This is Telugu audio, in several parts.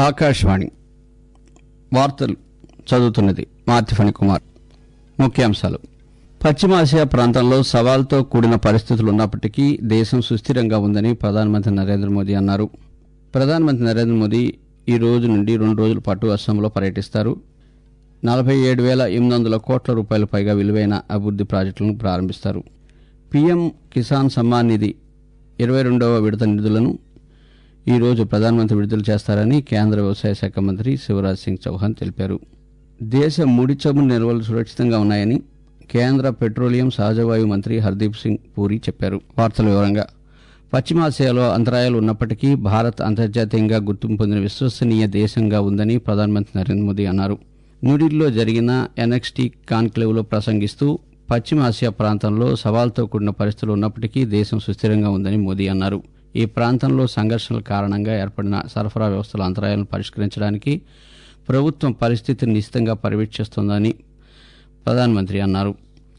ఆకాశవాణి వార్తలు చదువుతున్నది మార్తిఫణి కుమార్ ముఖ్యాంశాలు పశ్చిమాసియా ప్రాంతంలో సవాల్తో కూడిన పరిస్థితులు ఉన్నప్పటికీ దేశం సుస్థిరంగా ఉందని ప్రధానమంత్రి నరేంద్ర మోదీ అన్నారు ప్రధానమంత్రి నరేంద్ర మోదీ ఈ రోజు నుండి రెండు రోజుల పాటు అస్సాంలో పర్యటిస్తారు నలభై ఏడు వేల ఎనిమిది వందల కోట్ల రూపాయల పైగా విలువైన అభివృద్ది ప్రాజెక్టులను ప్రారంభిస్తారు పీఎం కిసాన్ సమ్మాన్ నిధి ఇరవై రెండవ విడత నిధులను ఈ రోజు ప్రధానమంత్రి విడుదల చేస్తారని కేంద్ర వ్యవసాయ శాఖ మంత్రి శివరాజ్ సింగ్ చౌహాన్ తెలిపారు దేశ ముడి చమురు నిల్వలు సురక్షితంగా ఉన్నాయని కేంద్ర పెట్రోలియం సహజవాయు మంత్రి హర్దీప్ సింగ్ పూరి చెప్పారు వార్తల వివరంగా పశ్చిమాసియాలో అంతరాయాలు ఉన్నప్పటికీ భారత్ అంతర్జాతీయంగా గుర్తింపు పొందిన విశ్వసనీయ దేశంగా ఉందని ప్రధానమంత్రి నరేంద్ర మోదీ అన్నారు న్యూఢిల్లీలో జరిగిన ఎన్ఎక్స్టీ కాన్క్లేవ్లో ప్రసంగిస్తూ పశ్చిమాసియా ప్రాంతంలో సవాల్తో కూడిన పరిస్థితులు ఉన్నప్పటికీ దేశం సుస్థిరంగా ఉందని మోదీ అన్నారు ఈ ప్రాంతంలో సంఘర్షణల కారణంగా ఏర్పడిన సరఫరా వ్యవస్థల అంతరాయాలను పరిష్కరించడానికి ప్రభుత్వం పరిస్థితిని నిశ్చితంగా పర్యవేక్షిస్తోందని ప్రధానమంత్రి అన్నారు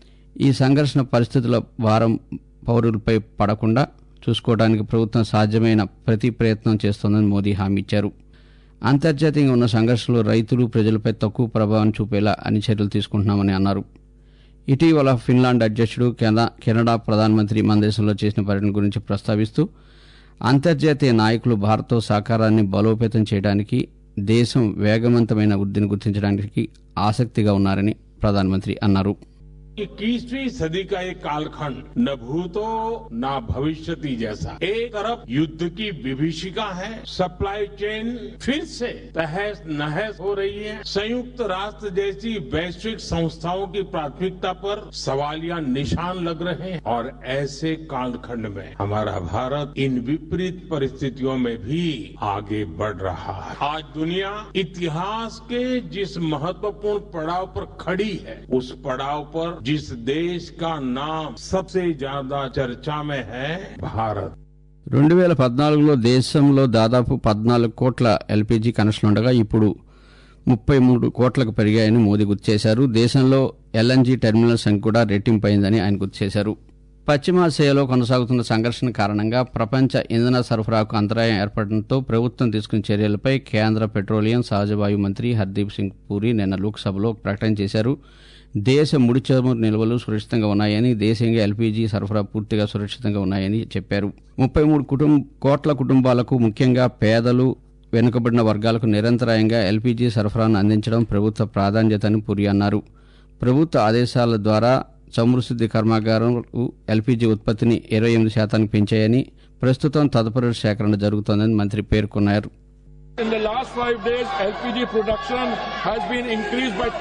ఈ సంఘర్షణ పరిస్థితుల భారం పౌరులపై పడకుండా చూసుకోవడానికి ప్రభుత్వం సాధ్యమైన ప్రతి ప్రయత్నం చేస్తోందని మోదీ హామీ ఇచ్చారు అంతర్జాతీయంగా ఉన్న సంఘర్షణలు రైతులు ప్రజలపై తక్కువ ప్రభావం చూపేలా అన్ని చర్యలు తీసుకుంటున్నామని అన్నారు ఇటీవల ఫిన్లాండ్ అధ్యక్షుడు కెనడా కెనడా ప్రధానమంత్రి మన దేశంలో చేసిన పర్యటన గురించి ప్రస్తావిస్తూ అంతర్జాతీయ నాయకులు భారత్తో సహకారాన్ని బలోపేతం చేయడానికి దేశం వేగవంతమైన వృద్ధిని గుర్తించడానికి ఆసక్తిగా ఉన్నారని ప్రధానమంత్రి అన్నారు इक्कीसवीं सदी का एक कालखंड न भूतो न भविष्यति जैसा एक तरफ युद्ध की विभीषिका है सप्लाई चेन फिर से तहस नहस हो रही है संयुक्त राष्ट्र जैसी वैश्विक संस्थाओं की प्राथमिकता पर सवालिया निशान लग रहे हैं और ऐसे कालखंड में हमारा भारत इन विपरीत परिस्थितियों में भी आगे बढ़ रहा है आज दुनिया इतिहास के जिस महत्वपूर्ण पड़ाव पर खड़ी है उस पड़ाव पर जिस देश का नाम सबसे ज्यादा चर्चा में है भारत రెండు వేల పద్నాలుగులో దేశంలో దాదాపు పద్నాలుగు కోట్ల ఎల్పీజీ కనెక్షన్లు ఉండగా ఇప్పుడు ముప్పై మూడు కోట్లకు పెరిగాయని మోదీ గుర్తు చేశారు దేశంలో ఎల్ఎన్జీ టెర్మినల్ సంఖ్య కూడా రెట్టింపైందని ఆయన గుర్తు చేశారు పశ్చిమాసియాలో కొనసాగుతున్న సంఘర్షణ కారణంగా ప్రపంచ ఇంధన సరఫరాకు అంతరాయం ఏర్పడడంతో ప్రభుత్వం తీసుకున్న చర్యలపై కేంద్ర పెట్రోలియం సహజవాయు మంత్రి హర్దీప్ సింగ్ పూరి నిన్న లోక్సభలో ప్రకటన చేశారు దేశ ముడి చమురు నిల్వలు సురక్షితంగా ఉన్నాయని దేశీయంగా ఎల్పీజీ సరఫరా పూర్తిగా సురక్షితంగా ఉన్నాయని చెప్పారు ముప్పై మూడు కుటుంబ కోట్ల కుటుంబాలకు ముఖ్యంగా పేదలు వెనుకబడిన వర్గాలకు నిరంతరాయంగా ఎల్పీజీ సరఫరాను అందించడం ప్రభుత్వ ప్రాధాన్యత అని పురి అన్నారు ప్రభుత్వ ఆదేశాల ద్వారా చమురు శుద్ధి కర్మాగారాలు ఎల్పీజీ ఉత్పత్తిని ఇరవై ఎనిమిది శాతానికి పెంచాయని ప్రస్తుతం తదుపరి సేకరణ జరుగుతోందని మంత్రి పేర్కొన్నారు In the last five days, LPG production has been increased by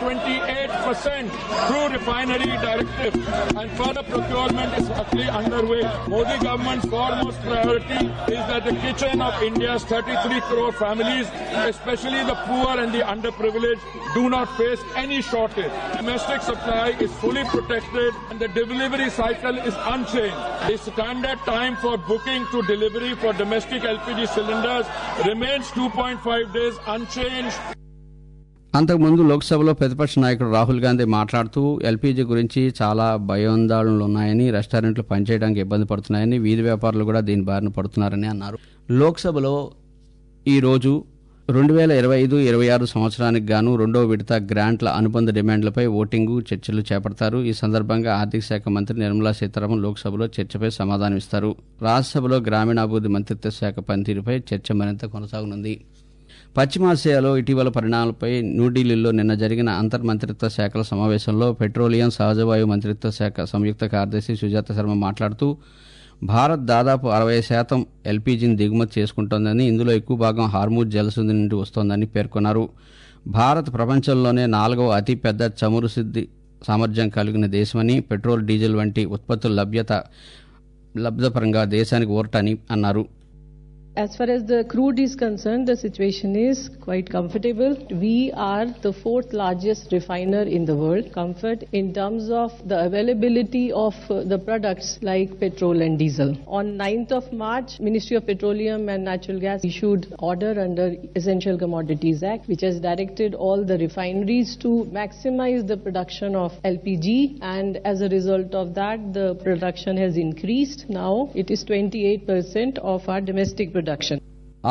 28% through refinery directive and further procurement is actually underway. Modi government's foremost priority is that the kitchen of India's 33 crore families, especially the poor and the underprivileged, do not face any shortage. Domestic supply is fully protected and the delivery cycle is unchanged. The standard time for booking to delivery for domestic LPG cylinders remains 2.5 days unchanged. అంతకుముందు లోక్సభలో ప్రతిపక్ష నాయకుడు రాహుల్ గాంధీ మాట్లాడుతూ ఎల్పీజీ గురించి చాలా భయోందోళనలు ఉన్నాయని రెస్టారెంట్లు పనిచేయడానికి ఇబ్బంది పడుతున్నాయని వీధి వ్యాపారులు కూడా దీని బారిన పడుతున్నారని అన్నారు లోక్సభలో ఈ రోజు రెండు వేల ఇరవై ఐదు ఇరవై ఆరు సంవత్సరానికి గాను రెండో విడత గ్రాంట్ల అనుబంధ డిమాండ్లపై ఓటింగు చర్చలు చేపడతారు ఈ సందర్భంగా ఆర్థిక శాఖ మంత్రి నిర్మలా సీతారామన్ లోక్సభలో చర్చపై సమాధానమిస్తారు రాజ్యసభలో గ్రామీణాభివృద్ధి మంత్రిత్వ శాఖ పనితీరుపై చర్చ మరింత కొనసాగనుంది పశ్చిమాసియాలో ఇటీవల పరిణామాలపై న్యూఢిల్లీలో నిన్న జరిగిన అంతర్ మంత్రిత్వ శాఖల సమావేశంలో పెట్రోలియం సహజవాయు మంత్రిత్వ శాఖ సంయుక్త కార్యదర్శి సుజాత శర్మ మాట్లాడుతూ భారత్ దాదాపు అరవై శాతం ఎల్పీజీని దిగుమతి చేసుకుంటోందని ఇందులో ఎక్కువ భాగం హార్మూజ్ జలసంధి నుండి వస్తోందని పేర్కొన్నారు భారత్ ప్రపంచంలోనే నాలుగవ అతిపెద్ద చమురు శుద్ధి సామర్థ్యం కలిగిన దేశమని పెట్రోల్ డీజిల్ వంటి ఉత్పత్తుల లభ్యత లబ్ధపరంగా దేశానికి ఊరటని అన్నారు As far as the crude is concerned, the situation is quite comfortable. We are the fourth largest refiner in the world. Comfort in terms of the availability of uh, the products like petrol and diesel. On 9th of March, Ministry of Petroleum and Natural Gas issued order under Essential Commodities Act, which has directed all the refineries to maximize the production of LPG. And as a result of that, the production has increased. Now it is 28% of our domestic production. ఆ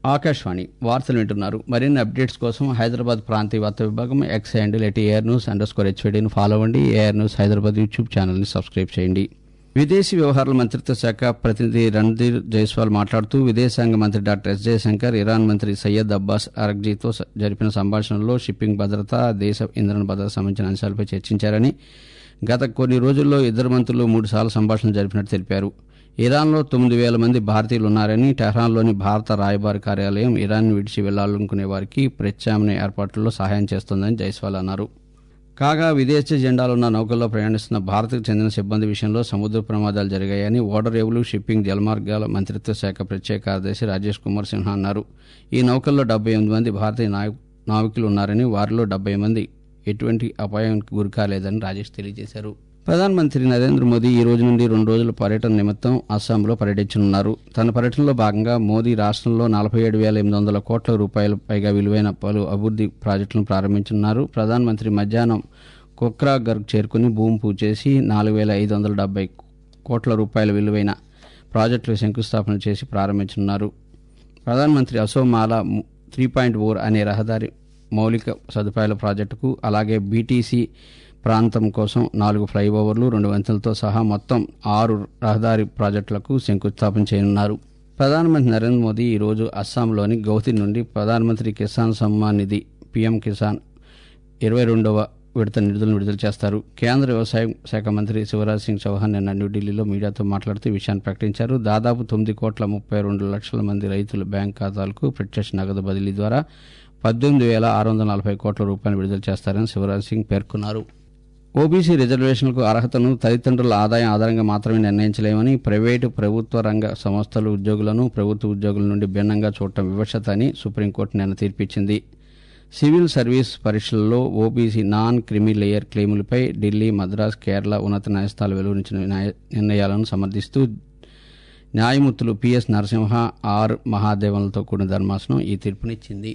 ఆకాశవాణి వార్తలు వింటున్నారు మరిన్ని అప్డేట్స్ కోసం హైదరాబాద్ ప్రాంతీయ వార్తా విభాగం X handle at AR news underscore హెచ్వీడీని ఫాలో అవ్వండి ఏఆర్ న్యూస్ హైదరాబాద్ యూట్యూబ్ ఛానల్ని సబ్స్క్రైబ్ చేయండి విదేశీ వ్యవహారాల మంత్రిత్వ శాఖ ప్రతినిధి రణ్ధీర్ జైస్వాల్ మాట్లాడుతూ విదేశాంగ మంత్రి డాక్టర్ ఎస్ జయశంకర్ ఇరాన్ మంత్రి సయ్యద్ అబ్బాస్ అరగ్జీతో స- జరిపిన సంభాషణలో షిప్పింగ్ భద్రత దేశ ఇంధన భద్రత సంబంధించిన అంశాలపై చర్చించారని గత కొన్ని రోజుల్లో ఇద్దరు మంత్రులు మూడుసార్లు సంభాషణలు జరిపినట్టు తెలిపారు ఇరాన్లో తొమ్మిది వేల మంది భారతీయులు ఉన్నారని టెహ్రాన్లోని భారత రాయబారి కార్యాలయం ఇరాన్ విడిచి వెళ్లాలనుకునే వారికి ప్రత్యామ్నాయ ఏర్పాట్లలో సహాయం చేస్తోందని జైస్వాల్ అన్నారు కాగా విదేశీ జెండాలున్న నౌకల్లో ప్రయాణిస్తున్న భారత్కు చెందిన సిబ్బంది విషయంలో సముద్ర ప్రమాదాలు జరిగాయని ఓడరేవులు షిప్పింగ్ జలమార్గాల మంత్రిత్వ శాఖ ప్రత్యేక కార్యదర్శి రాజేష్ కుమార్ సిన్హా అన్నారు ఈ నౌకల్లో డెబ్బై ఎనిమిది మంది భారతీయ నాయ- నావికులు ఉన్నారని వారిలో డెబ్బై మంది ఎటువంటి అపాయానికి గురి కాలేదని రాజేష్ తెలియజేశారు ప్రధానమంత్రి నరేంద్ర మోదీ ఈ రోజు నుండి రెండు రోజుల పర్యటన నిమిత్తం అస్సాంలో పర్యటించనున్నారు తన పర్యటనలో భాగంగా మోదీ రాష్ట్రంలో నలభై ఏడు వేల ఎనిమిది వందల కోట్ల రూపాయల పైగా విలువైన పలు అభివృద్ది ప్రాజెక్టులను ప్రారంభించనున్నారు ప్రధానమంత్రి మధ్యాహ్నం కొక్రాగర్గ్ చేరుకుని భూమి పూజ చేసి నాలుగు వేల ఐదు వందల డెబ్బై కోట్ల రూపాయల విలువైన ప్రాజెక్టులకు శంకుస్థాపన చేసి ప్రారంభించనున్నారు ప్రధానమంత్రి అసోమాల త్రీ పాయింట్ ఫోర్ అనే రహదారి మౌలిక సదుపాయాల ప్రాజెక్టుకు అలాగే బీటీసీ ప్రాంతం కోసం నాలుగు ఫ్లైఓవర్లు రెండు వంతెనలతో సహా మొత్తం ఆరు రహదారి ప్రాజెక్టులకు శంకుస్థాపన చేయనున్నారు ప్రధానమంత్రి నరేంద్ర మోదీ ఈరోజు అస్సాంలోని గౌహతి నుండి ప్రధానమంత్రి కిసాన్ సమ్మాన్ నిధి పీఎం కిసాన్ ఇరవై రెండవ విడత నిధులను విడుదల చేస్తారు కేంద్ర వ్యవసాయ శాఖ మంత్రి శివరాజ్ సింగ్ చౌహాన్ నిన్న న్యూఢిల్లీలో మీడియాతో మాట్లాడుతూ ఈ విషయాన్ని ప్రకటించారు దాదాపు తొమ్మిది కోట్ల ముప్పై రెండు లక్షల మంది రైతుల బ్యాంక్ ఖాతాలకు ప్రత్యక్ష నగదు బదిలీ ద్వారా పద్దెనిమిది వేల ఆరు వందల నలభై కోట్ల రూపాయలు విడుదల చేస్తారని శివరాజ్ సింగ్ పేర్కొన్నారు ఓబీసీ రిజర్వేషన్లకు అర్హతను తల్లిదండ్రుల ఆదాయం ఆధారంగా మాత్రమే నిర్ణయించలేమని ప్రైవేటు ప్రభుత్వ రంగ సంస్థలు ఉద్యోగులను ప్రభుత్వ ఉద్యోగుల నుండి భిన్నంగా చూడటం వివక్షత అని సుప్రీంకోర్టు నిన్న తీర్పిచ్చింది సివిల్ సర్వీస్ పరీక్షల్లో ఓబీసీ నాన్ క్రిమి లేయర్ క్లెయిములపై ఢిల్లీ మద్రాస్ కేరళ ఉన్నత న్యాయస్థానాలు వెలువరించిన న్యాయ- నిర్ణయాలను సమర్థిస్తూ న్యాయమూర్తులు పిఎస్ నరసింహ ఆర్ మహాదేవన్లతో కూడిన ధర్మాసనం ఈ తీర్పునిచ్చింది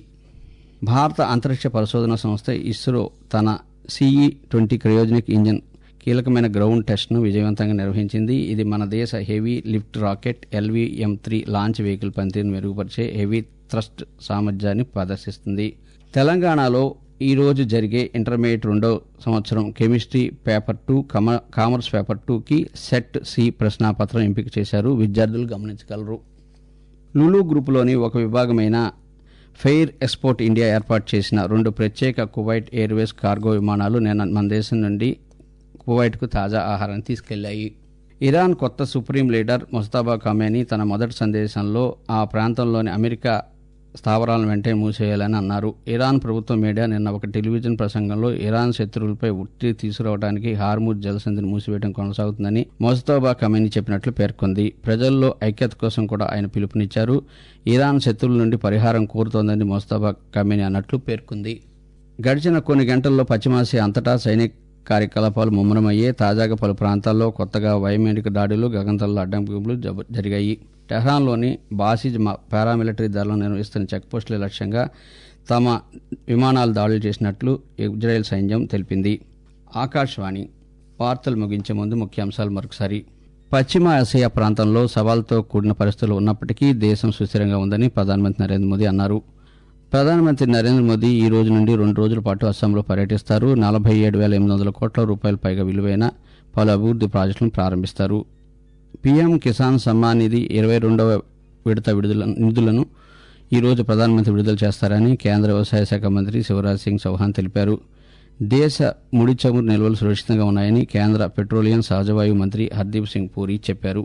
భారత అంతరిక్ష పరిశోధన సంస్థ ఇస్రో తన సిఈ ట్వంటీ క్రయోజనిక్ ఇంజిన్ కీలకమైన గ్రౌండ్ టెస్ట్ను విజయవంతంగా నిర్వహించింది ఇది మన దేశ heavy lift rocket LVM three launch vehicle పనితీరును మెరుగుపరిచే హెవీ థ్రస్ట్ సామర్థ్యాన్ని ప్రదర్శిస్తుంది తెలంగాణలో ఈ రోజు జరిగే ఇంటర్మీడియట్ రెండో సంవత్సరం chemistry paper two com- commerce paper టూకి సెట్ సి ప్రశ్నాపత్రం ఎంపిక చేశారు విద్యార్థులు గమనించగలరు లులు గ్రూపులోని ఒక విభాగమైన ఫెయిర్ ఎక్స్పోర్ట్ ఇండియా ఏర్పాటు చేసిన రెండు ప్రత్యేక కువైట్ ఎయిర్వేస్ కార్గో విమానాలు నిన్న మన దేశం నుండి కువైట్కు తాజా ఆహారాన్ని తీసుకెళ్లాయి ఇరాన్ కొత్త సుప్రీం లీడర్ ముస్తాబా ఖమేని తన మొదటి సందేశంలో ఆ ప్రాంతంలోని అమెరికా స్థావరాలను వెంటనే మూసేయాలని అన్నారు ఇరాన్ ప్రభుత్వ మీడియా నిన్న ఒక టెలివిజన్ ప్రసంగంలో ఇరాన్ శత్రువులపై ఒత్తిడి తీసుకురావడానికి హార్మూజ్ జలసంధిని మూసివేయడం కొనసాగుతుందని మొస్తోబా ఖమేని చెప్పినట్లు పేర్కొంది ప్రజల్లో ఐక్యత కోసం కూడా ఆయన పిలుపునిచ్చారు ఇరాన్ శత్రువుల నుండి పరిహారం కోరుతోందని మొస్తోబా ఖమేని అన్నట్లు పేర్కొంది గడిచిన కొన్ని గంటల్లో పశ్చిమాసియా అంతటా సైనిక కార్యకలాపాలు ముమ్మరమయ్యే తాజాగా పలు ప్రాంతాల్లో కొత్తగా వైమానిక దాడులు గగనతల్లో అడ్డంకులు జబ- జరిగాయి టెహ్రాన్లోని బాసిజ్ మ- పారామిలిటరీ దళం నిర్వహిస్తున్న చెక్పోస్టుల లక్ష్యంగా తమ విమానాలు దాడులు చేసినట్లు ఇజ్రాయెల్ సైన్యం తెలిపింది ఆకాశవాణి వార్తలు ముగించే ముందు ముఖ్యాంశాలు మరొకసారి పశ్చిమ ఆసియా ప్రాంతంలో సవాల్తో కూడిన పరిస్థితులు ఉన్నప్పటికీ దేశం సుస్థిరంగా ఉందని ప్రధానమంత్రి నరేంద్ర మోదీ అన్నారు ప్రధానమంత్రి నరేంద్ర మోదీ ఈ రోజు నుండి రెండు రోజుల పాటు అస్సాంలో పర్యటిస్తారు నలభై ఏడు వేల ఎనిమిది వందల కోట్ల రూపాయల పైగా విలువైన పలు అభివృద్ది ప్రాజెక్టులను ప్రారంభిస్తారు పీఎం కిసాన్ సమ్మాన్ నిధి ఇరవై రెండవ విడత విడుదల నిధులను ఈ రోజు ప్రధానమంత్రి విడుదల చేస్తారని కేంద్ర వ్యవసాయ శాఖ మంత్రి శివరాజ్ సింగ్ చౌహాన్ తెలిపారు దేశ ముడి చమురు నిల్వలు సురక్షితంగా ఉన్నాయని కేంద్ర పెట్రోలియం సహజవాయు మంత్రి హర్దీప్ సింగ్ పూరి చెప్పారు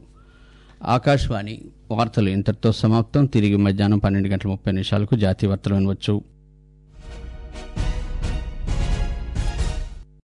ఆకాశవాణి వార్తలు ఇంతటితో సమాప్తం తిరిగి మధ్యాహ్నం పన్నెండు గంటల ముప్పై నిమిషాలకు జాతీయ వార్తలు వినవచ్చు